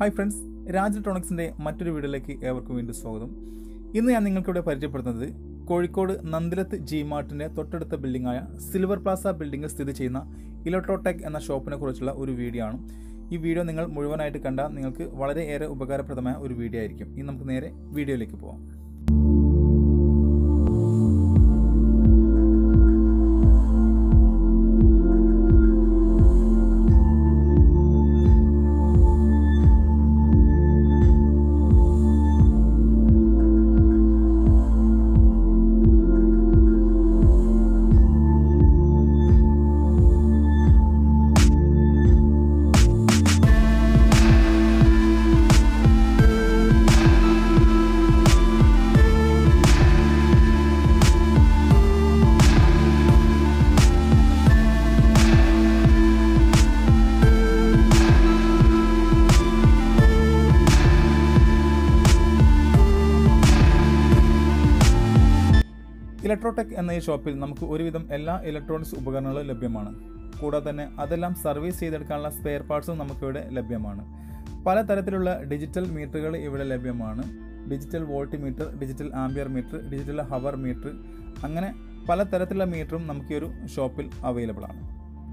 hi friends Raj ഇലക്ട്രോണിക്സിൻ്റെ മറ്റൊരു വീഡിയോയിലേക്ക് ഏവർക്കും വീണ്ടും സ്വാഗതം ഇന്ന് ഞാൻ നിങ്ങൾക്കിവിടെ പരിചയപ്പെടുത്തുന്നത് കോഴിക്കോട് നന്ദിലത്ത് ജി മാർട്ടിൻ്റെ തൊട്ടടുത്ത ബിൽഡിംഗായ സിൽവർ പ്ലാസ ബിൽഡിംഗിൽ സ്ഥിതി ചെയ്യുന്ന ഇലക്ട്രോടെക് എന്ന ഷോപ്പിനെ കുറിച്ചുള്ള ഒരു വീഡിയോ ആണ് ഈ വീഡിയോ നിങ്ങൾ മുഴുവനായിട്ട് കണ്ടാൽ നിങ്ങൾക്ക് വളരെ ഏറെ ഉപകാരപ്രദമായ ഒരു വീഡിയോ ആയിരിക്കും ഇനി നമുക്ക് നേരെ വീഡിയോയിലേക്ക് പോകാം ഇലക്ട്രോടെക് എന്ന ഈ ഷോപ്പിൽ നമുക്ക് ഒരുവിധം എല്ലാ ഇലക്ട്രോണിക്സ് ഉപകരണങ്ങളും ലഭ്യമാണ് കൂടാതെ തന്നെ അതെല്ലാം സർവീസ് ചെയ്തെടുക്കാനുള്ള സ്പെയർ പാർട്സും നമുക്കിവിടെ ലഭ്യമാണ് പലതരത്തിലുള്ള ഡിജിറ്റൽ മീറ്ററുകൾ ഇവിടെ ലഭ്യമാണ് digital volt meter digital ampere meter digital hour meter അങ്ങനെ പലതരത്തിലുള്ള മീറ്ററും നമുക്ക് ഈ ഒരു ഷോപ്പിൽ അവൈലബിൾ ആണ്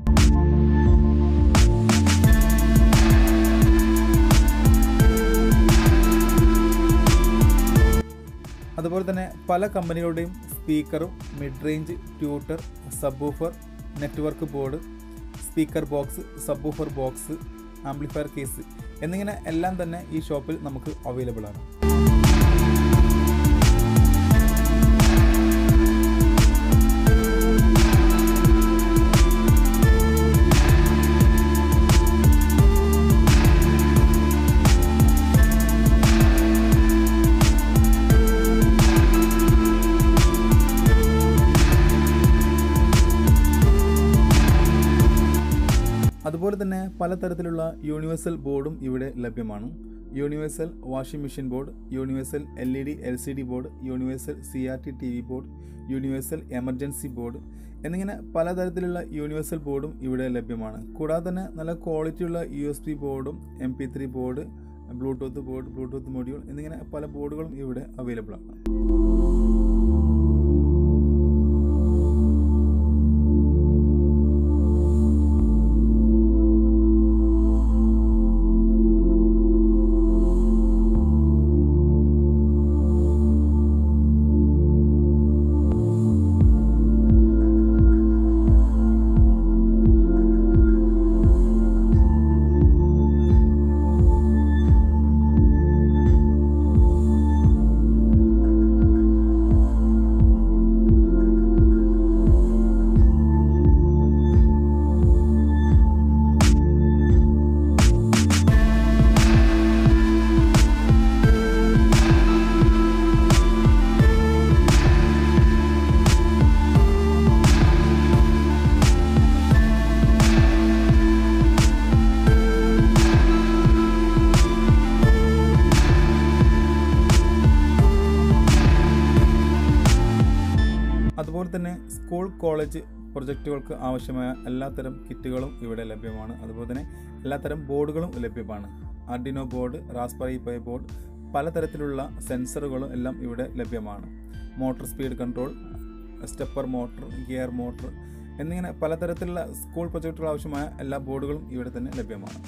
അതുപോലെ തന്നെ പല കമ്പനികളുടെയും സ്പീക്കറും mid range tweeter subwoofer network board speaker box subwoofer box amplifier case എന്നിങ്ങനെ എല്ലാം തന്നെ ഈ ഷോപ്പിൽ നമുക്ക് അവൈലബിൾ ആണ് അതുപോലെ തന്നെ പലതരത്തിലുള്ള യൂണിവേഴ്സൽ ബോർഡും ഇവിടെ ലഭ്യമാണ് universal washing machine board universal L E D L C D board universal C R T T V board universal emergency board എന്നിങ്ങനെ പലതരത്തിലുള്ള യൂണിവേഴ്സൽ ബോർഡും ഇവിടെ ലഭ്യമാണ് കൂടാതെ തന്നെ നല്ല ക്വാളിറ്റിയുള്ള യു എസ് ബി ബോർഡും M P three board bluetooth board bluetooth module എന്നിങ്ങനെ പല ബോർഡുകളും ഇവിടെ അവൈലബിൾ ആണ് അതുപോലെ തന്നെ സ്കൂൾ കോളേജ് പ്രൊജക്റ്റുകൾക്ക് ആവശ്യമായ എല്ലാത്തരം കിറ്റുകളും ഇവിടെ ലഭ്യമാണ് അതുപോലെ തന്നെ എല്ലാത്തരം ബോർഡുകളും ലഭ്യമാണ് Arduino board Raspberry Pi board പലതരത്തിലുള്ള സെൻസറുകളും എല്ലാം ഇവിടെ ലഭ്യമാണ് motor speed control stepper motor gear motor എന്നിങ്ങനെ പലതരത്തിലുള്ള സ്കൂൾ പ്രൊജക്റ്റുകൾ ആവശ്യമായ എല്ലാ ബോർഡുകളും ഇവിടെ തന്നെ ലഭ്യമാണ്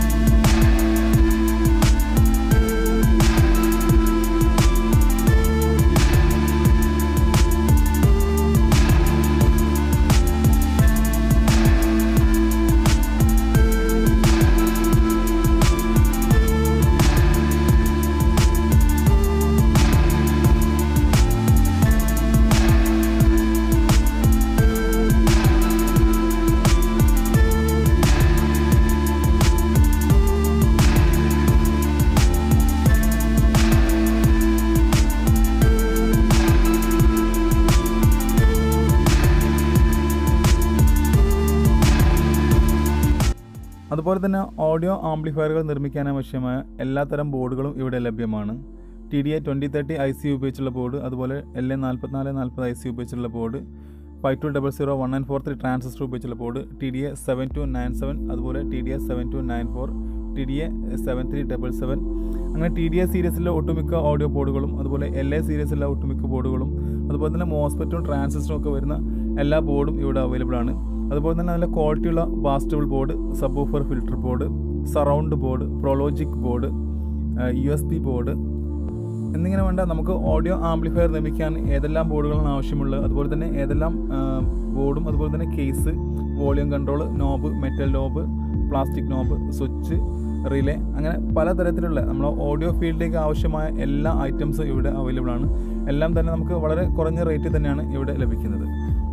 അതുപോലെ തന്നെ ഓഡിയോ ആംപ്ലിഫയറുകൾ നിർമ്മിക്കാൻ ആവശ്യമായ എല്ലാത്തരം ബോർഡുകളും ഇവിടെ ലഭ്യമാണ് T D A twenty thirty I C ഉപയോഗിച്ചുള്ള ബോർഡ് അതുപോലെ എൽ എ നാൽപ്പത്തിനാല് നാൽപ്പത് ഐ സി ഉപയോഗിച്ചുള്ള board five two double zero one nine four three transistor ഉപയോഗിച്ചുള്ള board T D A seven two nine seven അതുപോലെ T D A seven two nine four T D A seven three double seven അങ്ങനെ T D A സീരീസിലെ ഒട്ടുമിക്ക audio ബോർഡുകളും അതുപോലെ L A സീരീസിലെ ഒട്ടുമിക്ക ബോർഡുകളും അതുപോലെ തന്നെ മോസ്പെറ്റും ട്രാൻസിസ്റ്ററും ഒക്കെ വരുന്ന എല്ലാ ബോർഡും ഇവിടെ അവൈലബിൾ ആണ് അതുപോലെ തന്നെ നല്ല ക്വാളിറ്റിയുള്ള ബാസ്റ്റബിൾ board subwoofer filter board surround board prologic board U S P board എന്നിങ്ങനെ വേണ്ട നമുക്ക് ഓഡിയോ ആംപ്ലിഫയർ നിർമ്മിക്കാൻ ഏതെല്ലാം ബോർഡുകളാണ് ആവശ്യമുള്ളത് അതുപോലെ തന്നെ ഏതെല്ലാം ബോർഡും അതുപോലെ തന്നെ case volume control knob metal knob plastic knob switch relay അങ്ങനെ പലതരത്തിലുള്ള നമ്മൾ ഓഡിയോ ഫീൽഡിലേക്ക് ആവശ്യമായ എല്ലാ ഐറ്റംസും ഇവിടെ അവൈലബിൾ ആണ് എല്ലാം തന്നെ നമുക്ക് വളരെ കുറഞ്ഞ റേറ്റിൽ തന്നെയാണ് ഇവിടെ ലഭിക്കുന്നത്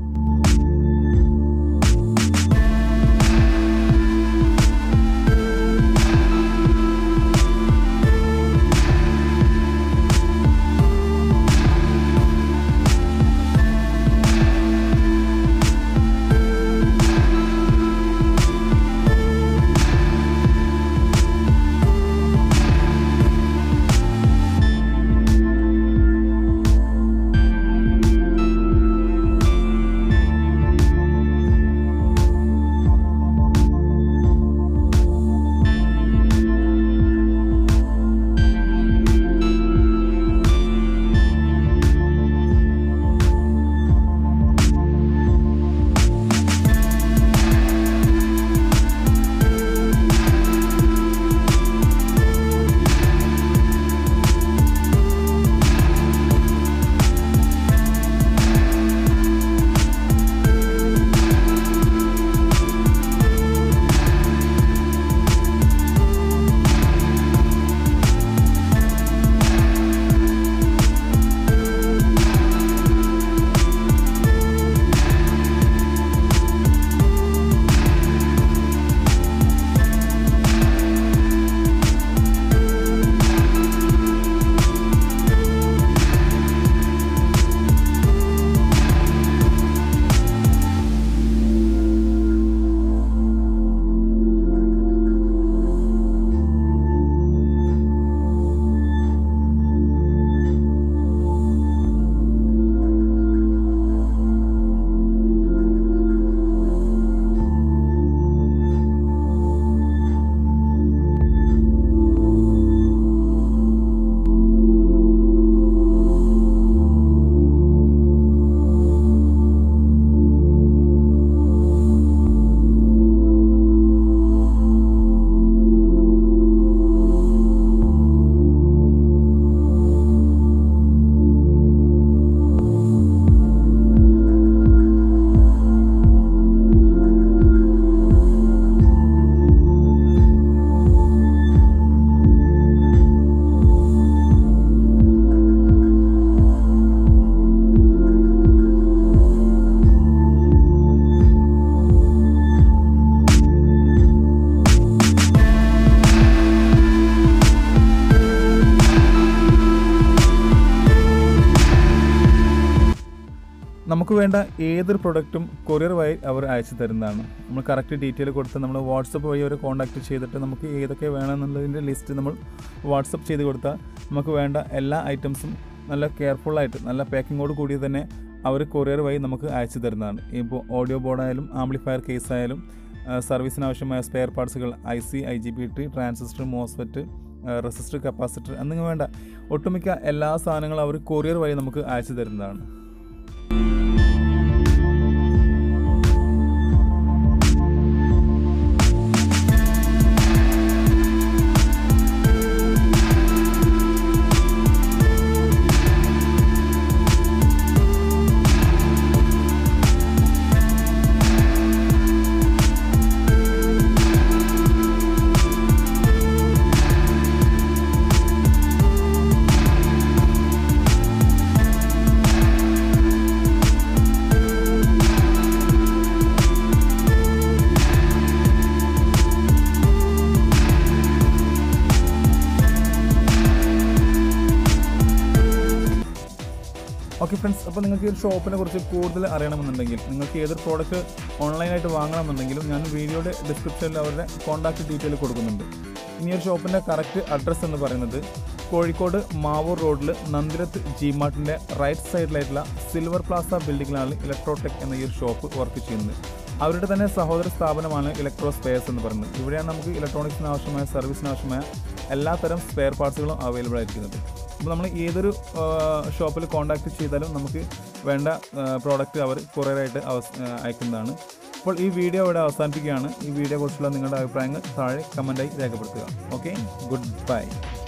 നമുക്ക് വേണ്ട ഏതൊരു പ്രൊഡക്റ്റും കൊറിയർ വഴി അവർ അയച്ചു തരുന്നതാണ് നമ്മൾ കറക്റ്റ് ഡീറ്റെയിൽ കൊടുത്ത് നമ്മൾ വാട്സപ്പ് വഴി അവരെ കോൺടാക്ട് ചെയ്തിട്ട് നമുക്ക് ഏതൊക്കെ വേണമെന്നുള്ളതിൻ്റെ ലിസ്റ്റ് നമ്മൾ വാട്സപ്പ് ചെയ്ത് കൊടുത്താൽ നമുക്ക് വേണ്ട എല്ലാ ഐറ്റംസും നല്ല കെയർഫുള്ളായിട്ട് നല്ല പാക്കിങ്ങോട് കൂടി തന്നെ അവർ കൊറിയർ വഴി നമുക്ക് അയച്ചു തരുന്നതാണ് ഇപ്പോൾ ഓഡിയോ ബോർഡായാലും ആംപ്ലിഫയർ കേസ് ആയാലും സർവീസിന് ആവശ്യമായ സ്പെയർ പാർട്സുകൾ I C I G B T transistor mosfet resistor capacitor എന്നിങ്ങനെ വേണ്ട ഒട്ടുമിക്ക എല്ലാ സാധനങ്ങളും അവർ കൊറിയർ വഴി നമുക്ക് അയച്ചു തരുന്നതാണ് ഓക്കെ ഫ്രണ്ട്സ് അപ്പോൾ നിങ്ങൾക്ക് ഈ ഒരു ഷോപ്പിനെ കുറിച്ച് കൂടുതൽ അറിയണമെന്നുണ്ടെങ്കിൽ നിങ്ങൾക്ക് ഏതൊരു പ്രോഡക്റ്റ് ഓൺലൈനായിട്ട് വാങ്ങണമെന്നുണ്ടെങ്കിലും ഞാൻ വീഡിയോയുടെ ഡിസ്ക്രിപ്ഷനിൽ അവരുടെ കോൺടാക്ട് ഡീറ്റെയിൽ കൊടുക്കുന്നുണ്ട് ഇനി ഒരു ഷോപ്പിൻ്റെ കറക്റ്റ് അഡ്രസ്സ് എന്ന് പറയുന്നത് കോഴിക്കോട് മാവൂർ റോഡിൽ നന്ദിരത്ത് ജി മാർട്ടിൻ്റെ റൈറ്റ് സൈഡിലായിട്ടുള്ള സിൽവർ പ്ലാസ ബിൽഡിങ്ങിലാണ് ഇലക്ട്രോടെക് എന്ന ഈ ഒരു ഷോപ്പ് വർക്ക് ചെയ്യുന്നത് അവരുടെ തന്നെ സഹോദര സ്ഥാപനമാണ് ഇലക്ട്രോ സ്പെയർസ് എന്ന് പറയുന്നത് ഇവിടെയാണ് നമുക്ക് ഇലക്ട്രോണിക്സിന് ആവശ്യമായ സർവീസിന് ആവശ്യമായ എല്ലാത്തരം സ്പെയർ പാർട്സുകളും അവൈലബിൾ ആയിരിക്കുന്നത് അപ്പോൾ നമ്മൾ ഏതൊരു ഷോപ്പിൽ കോൺടാക്ട് ചെയ്താലും നമുക്ക് വേണ്ട പ്രോഡക്റ്റ് അവർ കൊറിയറായിട്ട് അവസ് ആ, അയക്കുന്നതാണ് അപ്പോൾ ഈ വീഡിയോ ഇവിടെ അവസാനിപ്പിക്കുകയാണ് ഈ വീഡിയോ കുറിച്ചുള്ള നിങ്ങളുടെ അഭിപ്രായങ്ങൾ താഴെ കമൻറ്റായി രേഖപ്പെടുത്തുക ഓക്കെ ഗുഡ് ബൈ